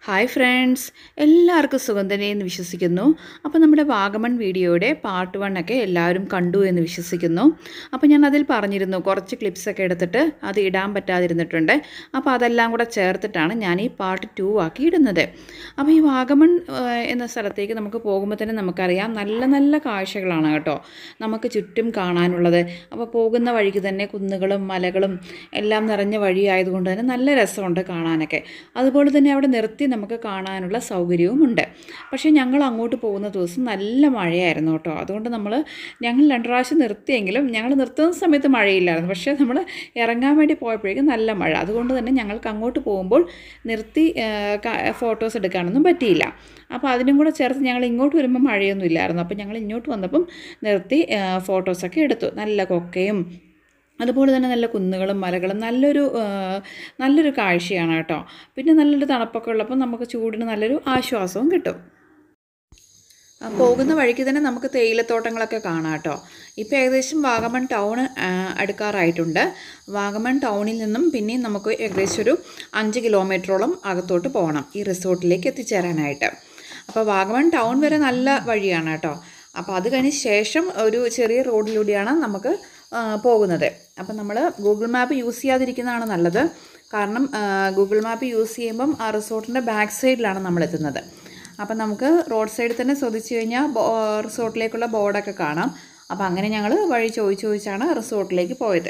Hi friends എല്ലാവർക്കും സുഖം തന്നെ എന്ന് വിശ്വസിക്കുന്നു അപ്പോൾ നമ്മുടെ വാഗമൺ വീഡിയോയുടെ പാർട്ട് വൺ ഒക്കെ എല്ലാവരും കണ്ടു എന്ന് വിശ്വസിക്കുന്നു അപ്പോൾ ഞാൻ അതിൽ പറഞ്ഞിരുന്നു കുറച്ച് ക്ലിപ്സൊക്കെ എടുത്തിട്ട് അത് ഇടാൻ പറ്റാതിരുന്നിട്ടുണ്ട് അപ്പോൾ അതെല്ലാം കൂടെ ചേർത്തിട്ടാണ് ഞാൻ ഈ പാർട്ട് ടു ആക്കി ഇടുന്നത് അപ്പോൾ ഈ വാഗമൺ ആ, എന്ന സ്ഥലത്തേക്ക് നമുക്ക് പോകുമ്പോൾ തന്നെ നമുക്കറിയാം നല്ല നല്ല കാഴ്ചകളാണ് കേട്ടോ നമുക്ക് ചുറ്റും കാണാനുള്ളത് അപ്പോൾ പോകുന്ന വഴിക്ക് തന്നെ കുന്നുകളും മലകളും എല്ലാം നിറഞ്ഞ വഴിയായതുകൊണ്ട് തന്നെ നല്ല രസമുണ്ട് കാണാനൊക്കെ അതുപോലെ തന്നെ അവിടെ നിർത്തി നമുക്ക് കാണാനുള്ള സൗകര്യവും ഉണ്ട് പക്ഷേ ഞങ്ങൾ അങ്ങോട്ട് പോകുന്ന ദിവസം നല്ല മഴയായിരുന്നു കേട്ടോ അതുകൊണ്ട് നമ്മൾ ഞങ്ങൾ രണ്ട് പ്രാവശ്യം നിർത്തിയെങ്കിലും ഞങ്ങൾ നിർത്തുന്ന സമയത്ത് മഴയില്ലായിരുന്നു പക്ഷേ നമ്മൾ ഇറങ്ങാൻ വേണ്ടി പോയപ്പോഴേക്കും നല്ല മഴ അതുകൊണ്ട് തന്നെ ഞങ്ങൾക്ക് അങ്ങോട്ട് പോകുമ്പോൾ നിർത്തി ഫോട്ടോസ് എടുക്കാനൊന്നും പറ്റിയില്ല അപ്പോൾ അതിനും കൂടെ ചേർത്ത് ഞങ്ങൾ ഇങ്ങോട്ട് വരുമ്പോൾ മഴയൊന്നും ഇല്ലായിരുന്നു അപ്പോൾ ഞങ്ങൾ ഇങ്ങോട്ട് വന്നപ്പം നിർത്തി ഫോട്ടോസൊക്കെ എടുത്തു നല്ല കൊക്കയും അതുപോലെ തന്നെ നല്ല കുന്നുകളും മലകളും നല്ലൊരു ആ, നല്ലൊരു കാഴ്ചയാണ് കേട്ടോ പിന്നെ നല്ലൊരു തണുപ്പൊക്കെ ഉള്ളപ്പോൾ നമുക്ക് ചൂടിന് നല്ലൊരു ആശ്വാസവും കിട്ടും ആ, പോകുന്ന വഴിക്ക് തന്നെ നമുക്ക് തേയിലത്തോട്ടങ്ങളൊക്കെ കാണാം കേട്ടോ ഇപ്പോൾ ഏകദേശം വാഗമൺ ടൗൺ ആ, അടുക്കാറായിട്ടുണ്ട് വാഗമൺ ടൗണിൽ നിന്നും പിന്നെയും നമുക്ക് ഏകദേശം ഒരു അഞ്ച് കിലോമീറ്ററോളം അകത്തോട്ട് പോകണം ഈ റിസോർട്ടിലേക്ക് എത്തിച്ചേരാനായിട്ട് അപ്പോൾ വാഗമൺ ടൗൺ വരെ നല്ല വഴിയാണ് കേട്ടോ അപ്പോൾ അത് കഴിഞ്ഞ് ശേഷം ഒരു ചെറിയ റോഡിലൂടെയാണ് നമുക്ക് ആ, പോകുന്നത് അപ്പം നമ്മൾ ഗൂഗിൾ മാപ്പ് യൂസ് ചെയ്യാതിരിക്കുന്നതാണ് നല്ലത് കാരണം ആ, ഗൂഗിൾ മാപ്പ് യൂസ് ചെയ്യുമ്പം ആ റിസോർട്ടിൻ്റെ ബാക്ക് സൈഡിലാണ് നമ്മൾ എത്തുന്നത് അപ്പം നമുക്ക് റോഡ് സൈഡിൽ തന്നെ ശ്രദ്ധിച്ചു കഴിഞ്ഞാൽ ബോ റിസോർട്ടിലേക്കുള്ള ബോർഡൊക്കെ കാണാം അപ്പോൾ അങ്ങനെ ഞങ്ങൾ വഴി ചോദിച്ച് ചോദിച്ചാണ് റിസോർട്ടിലേക്ക് പോയത്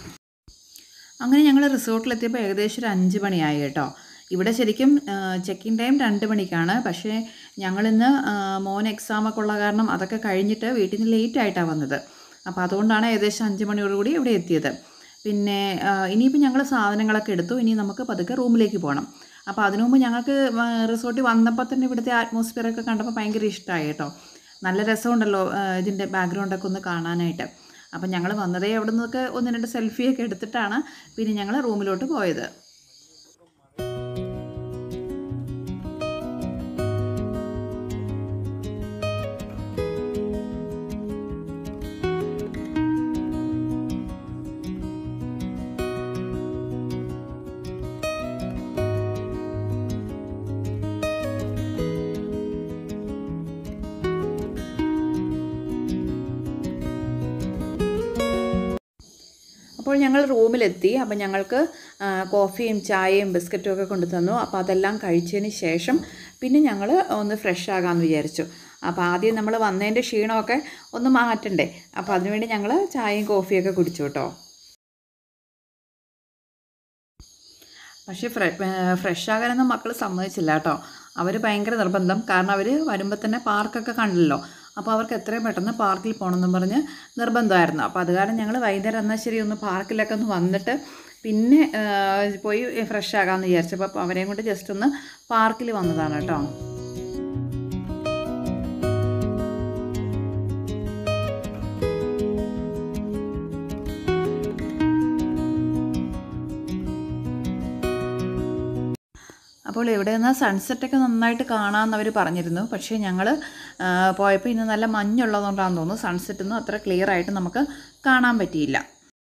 അങ്ങനെ ഞങ്ങൾ റിസോർട്ടിലെത്തിയപ്പോൾ ഏകദേശം ഒരു അഞ്ച് മണിയായി കേട്ടോ ഇവിടെ ശരിക്കും ചെക്ക് ഇൻ ടൈം രണ്ട് മണിക്കാണ് പക്ഷേ ഞങ്ങളിന്ന് ആ, മോൻ എക്സാമൊക്കെ ഉള്ള കാരണം അതൊക്കെ കഴിഞ്ഞിട്ട് വീട്ടിൽ നിന്ന് ലേറ്റ് ആയിട്ടാണ് വന്നത് അപ്പോൾ അതുകൊണ്ടാണ് ഏകദേശം അഞ്ച് മണിയോടുകൂടി ഇവിടെ എത്തിയത് പിന്നെ ആ, ഇനിയിപ്പോൾ ഞങ്ങൾ സാധനങ്ങളൊക്കെ എടുത്തു ഇനി നമുക്ക് പതുക്കെ റൂമിലേക്ക് പോകണം അപ്പോൾ അതിനു മുമ്പ് ഞങ്ങൾക്ക് റിസോർട്ടിൽ വന്നപ്പോൾ തന്നെ ഇവിടുത്തെ ആറ്റ്മോസ്ഫിയറൊക്കെ കണ്ടപ്പോൾ ഭയങ്കര ഇഷ്ടമായി കേട്ടോ നല്ല രസമുണ്ടല്ലോ ആ, ഇതിൻ്റെ ബാക്ക്ഗ്രൗണ്ടൊക്കെ ഒന്ന് കാണാനായിട്ട് അപ്പം ഞങ്ങൾ വന്നതേ അവിടെ നിന്നൊക്കെ ഒന്ന് രണ്ട് സെൽഫിയൊക്കെ എടുത്തിട്ടാണ് പിന്നെ ഞങ്ങൾ റൂമിലോട്ട് പോയത് അപ്പോൾ ഞങ്ങൾ റൂമിലെത്തി അപ്പോൾ ഞങ്ങൾക്ക് ആ, കോഫിയും ചായയും ബിസ്ക്കറ്റും ഒക്കെ കൊണ്ടു തന്നു അപ്പോൾ അതെല്ലാം കഴിച്ചതിന് ശേഷം പിന്നെ ഞങ്ങൾ ഒന്ന് ഫ്രഷ് ആകാമെന്ന് വിചാരിച്ചു അപ്പോൾ ആദ്യം നമ്മൾ വന്നതിൻ്റെ ക്ഷീണമൊക്കെ ഒന്ന് മാറ്റണ്ടേ അപ്പോൾ അതിനുവേണ്ടി ഞങ്ങൾ ചായയും കോഫിയൊക്കെ കുടിച്ചു കേട്ടോ പക്ഷേ ഫ്രെ ഫ്രഷ് ആകാനൊന്നും മക്കൾ സമ്മതിച്ചില്ല കേട്ടോ അവർ ഭയങ്കര നിർബന്ധം കാരണം അവർ വരുമ്പോൾ തന്നെ പാർക്കൊക്കെ കണ്ടല്ലോ അപ്പോൾ അവർക്ക് എത്രയും പെട്ടെന്ന് പാർക്കിൽ പോകണമെന്നും പറഞ്ഞ് നിർബന്ധമായിരുന്നു അപ്പോൾ അത് കാരണം ഞങ്ങൾ വൈകുന്നേരം എന്നാൽ ശരി ഒന്ന് പാർക്കിലൊക്കെ ഒന്ന് വന്നിട്ട് പിന്നെ ആ, പോയി ഫ്രഷ് ആകാമെന്ന് വിചാരിച്ചപ്പോൾ അപ്പോൾ അവരെയും കൊണ്ട് ജസ്റ്റ് ഒന്ന് പാർക്കിൽ വന്നതാണ് കേട്ടോ അപ്പോൾ ഇവിടെ നിന്ന് സൺസെറ്റൊക്കെ നന്നായിട്ട് കാണാമെന്ന് അവർ പറഞ്ഞിരുന്നു പക്ഷേ ഞങ്ങൾ പോയപ്പോൾ ഇന്ന് നല്ല മഞ്ഞുള്ളതുകൊണ്ടാണെന്ന് തോന്നുന്നു സൺസെറ്റൊന്നും അത്ര ക്ലിയർ ആയിട്ട് നമുക്ക് കാണാൻ പറ്റിയില്ല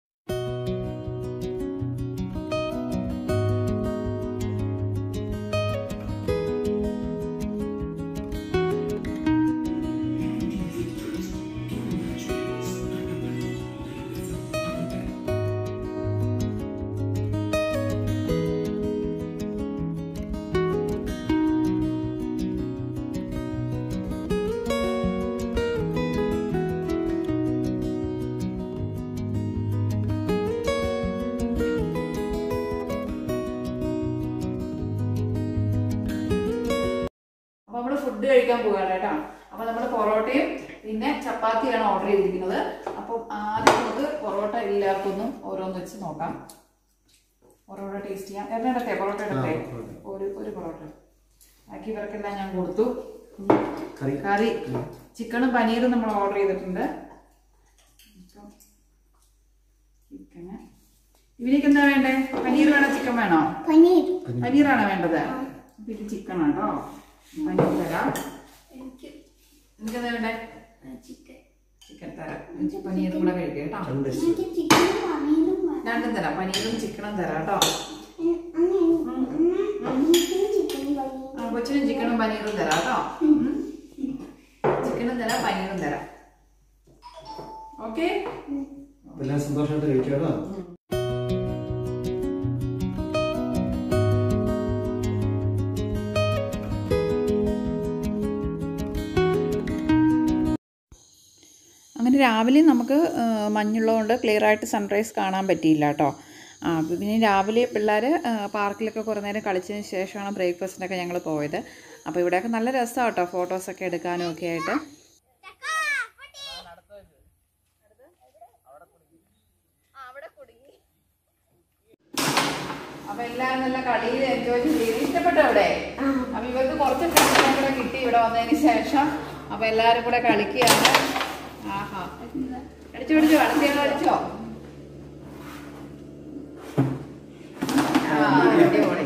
അപ്പോൾ നമ്മൾ ഫുഡ് കഴിക്കാൻ പോവുകയാണ് കേട്ടോ അപ്പോൾ നമ്മൾ പൊറോട്ടയും പിന്നെ ചപ്പാത്തിയാണ് ഓർഡർ ചെയ്തിരിക്കുന്നത് അപ്പോൾ ആദ്യം നമുക്ക് പൊറോട്ട എല്ലാവർക്കൊന്നും ഓരോന്ന് വെച്ച് നോക്കാം പൊറോട്ട ടേസ്റ്റ് ചെയ്യാം എല്ലാം ഇടട്ടെ പൊറോട്ട ഇടട്ടെ ഒരു ഒരു പൊറോട്ട ബാക്കി ഇവർക്കെല്ലാം ഞാൻ കൊടുത്തു കറി കറി ചിക്കനും പനീറും നമ്മൾ ഓർഡർ ചെയ്തിട്ടുണ്ട് ചിക്കന് ഇവർക്ക് എന്താ വേണ്ടേ പനീർ വേണോ ചിക്കൻ വേണോ പനീർ പനീറാണ് വേണ്ടത് അപ്പൊ ഇത് ചിക്കൻ ആട്ടോ പനീർ തരാം എനിക്ക് എനിക്കെന്താ വേണ്ടേ ചിക്കൻ ചിക്കൻ തരാം എനിക്ക് പനീറും കൂടെ കഴിക്കാം കേട്ടോ രണ്ട് എനിക്ക് ചിക്കനും പനീറും വേണം. രണ്ടും തരാം പനീറും ചിക്കനും തരാം കേട്ടോ അമ്മ, അമ്മ, എനിക്ക് ചിക്കനും പനീറും ആ കൊച്ചിനും ചിക്കനും പനീറും തരാം കേട്ടോ ചിക്കനും തരാം പനീറും തരാം ഓക്കെ എല്ലാം സന്തോഷമായിട്ട് കഴിക്കുക കേട്ടോ അങ്ങനെ രാവിലെ നമുക്ക് ആ, മഞ്ഞുള്ളതുകൊണ്ട് ക്ലിയർ ആയിട്ട് സൺറൈസ് കാണാൻ പറ്റിയില്ല കേട്ടോ ആ അപ്പോൾ പിന്നെ രാവിലെ പിള്ളേർ പാർക്കിലൊക്കെ കുറേ നേരം കളിച്ചതിന് ശേഷമാണ് ബ്രേക്ക്ഫാസ്റ്റിനൊക്കെ ഞങ്ങൾ പോയത് അപ്പോൾ ഇവിടെയൊക്കെ നല്ല രസമാണ് കേട്ടോ ഫോട്ടോസൊക്കെ എടുക്കാനും ഒക്കെ ആയിട്ട് അപ്പൊ എല്ലാരും നല്ല കളിയിൽ എൻജോയ് ചെയ്ത് ഇഷ്ടപ്പെട്ടോ ഇവിടെ അപ്പൊ ഇവർക്ക് കുറച്ച് ഫ്രണ്ട്സിനെ കൂടെ കിട്ടി ഇവിടെ വന്നതിന് ശേഷം അപ്പൊ എല്ലാരും കൂടെ കളിക്കുകയാണ് ആഹാ അടിച്ചു പിടിച്ചോ അടുത്തയാൾ അടിച്ചോ ആ, അടിപൊളി.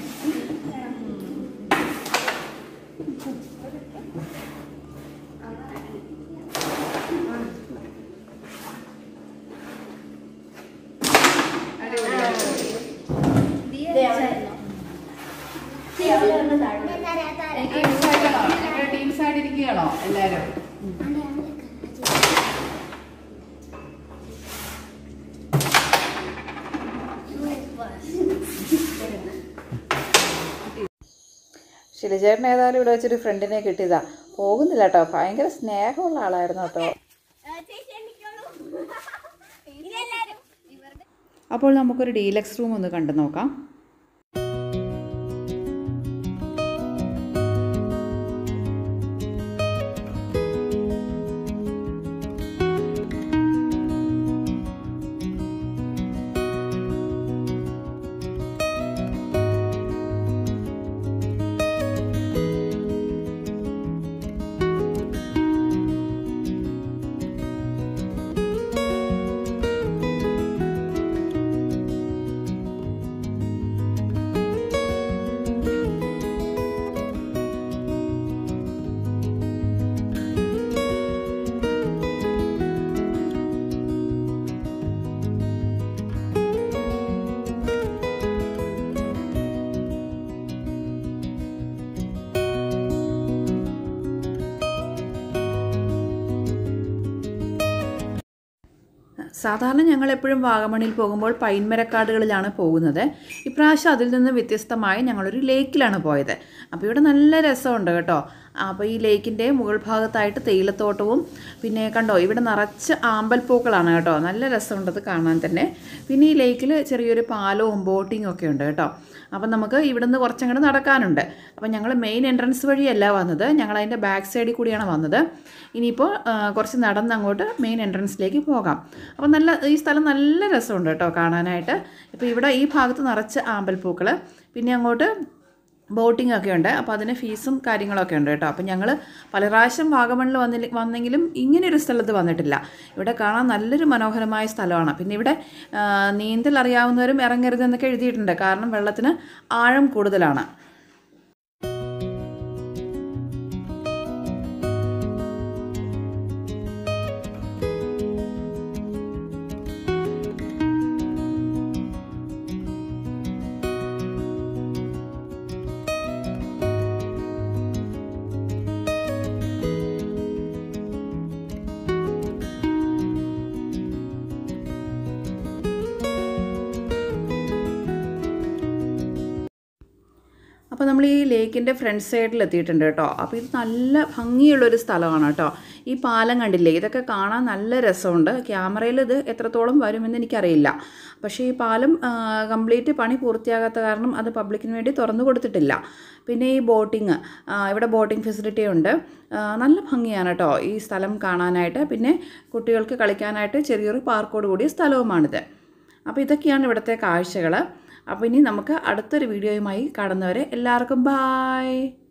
അടിപൊളി, അടിപൊളി. ടീംസ് ആയിട്ടാണോ ഞങ്ങളുടെ ടീംസ് ആയിട്ട് ഇരിക്കുകയാണോ എല്ലാരും ശിലചേട്ടൻ ഏതായാലും ഇവിടെ വെച്ചൊരു ഫ്രണ്ടിനെ കിട്ടിയതാ പോകുന്നില്ല കേട്ടോ ഭയങ്കര സ്നേഹമുള്ള ആളായിരുന്നു കേട്ടോ അപ്പോൾ നമുക്കൊരു ഡീലക്സ് റൂം ഒന്ന് കണ്ടു നോക്കാം സാധാരണ ഞങ്ങൾ എപ്പോഴും വാഗമണിൽ പോകുമ്പോൾ പൈൻമരക്കാടുകളിലാണ് പോകുന്നത് ഇപ്രാവശ്യം അതിൽ നിന്ന് വ്യത്യസ്തമായി ഞങ്ങളൊരു ലേക്കിലാണ് പോയത് അപ്പോൾ ഇവിടെ നല്ല രസമുണ്ട് കേട്ടോ അപ്പോൾ ഈ ലേക്കിൻ്റെ മുകൾ ഭാഗത്തായിട്ട് തേയിലത്തോട്ടവും പിന്നെ കണ്ടോ ഇവിടെ നിറച്ച് ആമ്പൽപ്പൂക്കളാണ് കേട്ടോ നല്ല രസമുണ്ട് അത് കാണാൻ തന്നെ പിന്നെ ഈ ലേക്കിൽ ചെറിയൊരു പാലവും ബോട്ടിങ്ങും ഒക്കെ ഉണ്ട് കേട്ടോ അപ്പം നമുക്ക് ഇവിടുന്ന് കുറച്ചങ്ങോട്ട് നടക്കാനുണ്ട് അപ്പം ഞങ്ങൾ മെയിൻ എൻട്രൻസ് വഴിയല്ല വന്നത് ഞങ്ങൾ അതിൻ്റെ ബാക്ക് സൈഡിൽ കൂടിയാണ് വന്നത് ഇനിയിപ്പോൾ ആ, കുറച്ച് നടന്ന് അങ്ങോട്ട് മെയിൻ എൻട്രൻസിലേക്ക് പോകാം അപ്പം നല്ല ഈ സ്ഥലം നല്ല രസമുണ്ട് കേട്ടോ കാണാനായിട്ട് ഇപ്പോൾ ഇവിടെ ഈ ഭാഗത്ത് നിറച്ച് ആമ്പൽപ്പൂക്കൾ പിന്നെ അങ്ങോട്ട് ബോട്ടിംഗ് ഒക്കെ ഉണ്ട് അപ്പോൾ അതിന് ഫീസും കാര്യങ്ങളൊക്കെ ഉണ്ട് കേട്ടോ അപ്പോൾ ഞങ്ങൾ പല പ്രാവശ്യം വാഗമണിൽ വന്നില്ല വന്നെങ്കിലും ഇങ്ങനെയൊരു സ്ഥലത്ത് വന്നിട്ടില്ല ഇവിടെ കാണാൻ നല്ലൊരു മനോഹരമായ സ്ഥലമാണ് പിന്നെ ഇവിടെ ആ, നീന്തൽ അറിയാവുന്നവരും ഇറങ്ങരുതെന്നൊക്കെ എഴുതിയിട്ടുണ്ട് കാരണം വെള്ളത്തിന് ആഴം കൂടുതലാണ് അപ്പോൾ നമ്മൾ ഈ ലേക്കിൻ്റെ ഫ്രണ്ട് സൈഡിൽ എത്തിയിട്ടുണ്ട് കേട്ടോ അപ്പോൾ ഇത് നല്ല ഭംഗിയുള്ളൊരു സ്ഥലമാണ് കേട്ടോ ഈ പാലം കണ്ടില്ലേ ഇതൊക്കെ കാണാൻ നല്ല രസമുണ്ട് ക്യാമറയിൽ ഇത് എത്രത്തോളം വരുമെന്ന് എനിക്കറിയില്ല പക്ഷേ ഈ പാലം കംപ്ലീറ്റ് പണി പൂർത്തിയാകാത്ത കാരണം അത് പബ്ലിക്കിന് വേണ്ടി തുറന്നു കൊടുത്തിട്ടില്ല പിന്നെ ഈ ബോട്ടിങ് ഇവിടെ ബോട്ടിംഗ് ഫെസിലിറ്റി ഉണ്ട് ആ, നല്ല ഭംഗിയാണ് കേട്ടോ ഈ സ്ഥലം കാണാനായിട്ട് പിന്നെ കുട്ടികൾക്ക് കളിക്കാനായിട്ട് ചെറിയൊരു പാർക്കോട് കൂടിയ സ്ഥലവുമാണിത് അപ്പോൾ ഇതൊക്കെയാണ് ഇവിടുത്തെ കാഴ്ചകൾ അപ്പോൾ ഇനി നമുക്ക് അടുത്തൊരു വീഡിയോയുമായി കാണുന്നവരെ എല്ലാവർക്കും ബായ്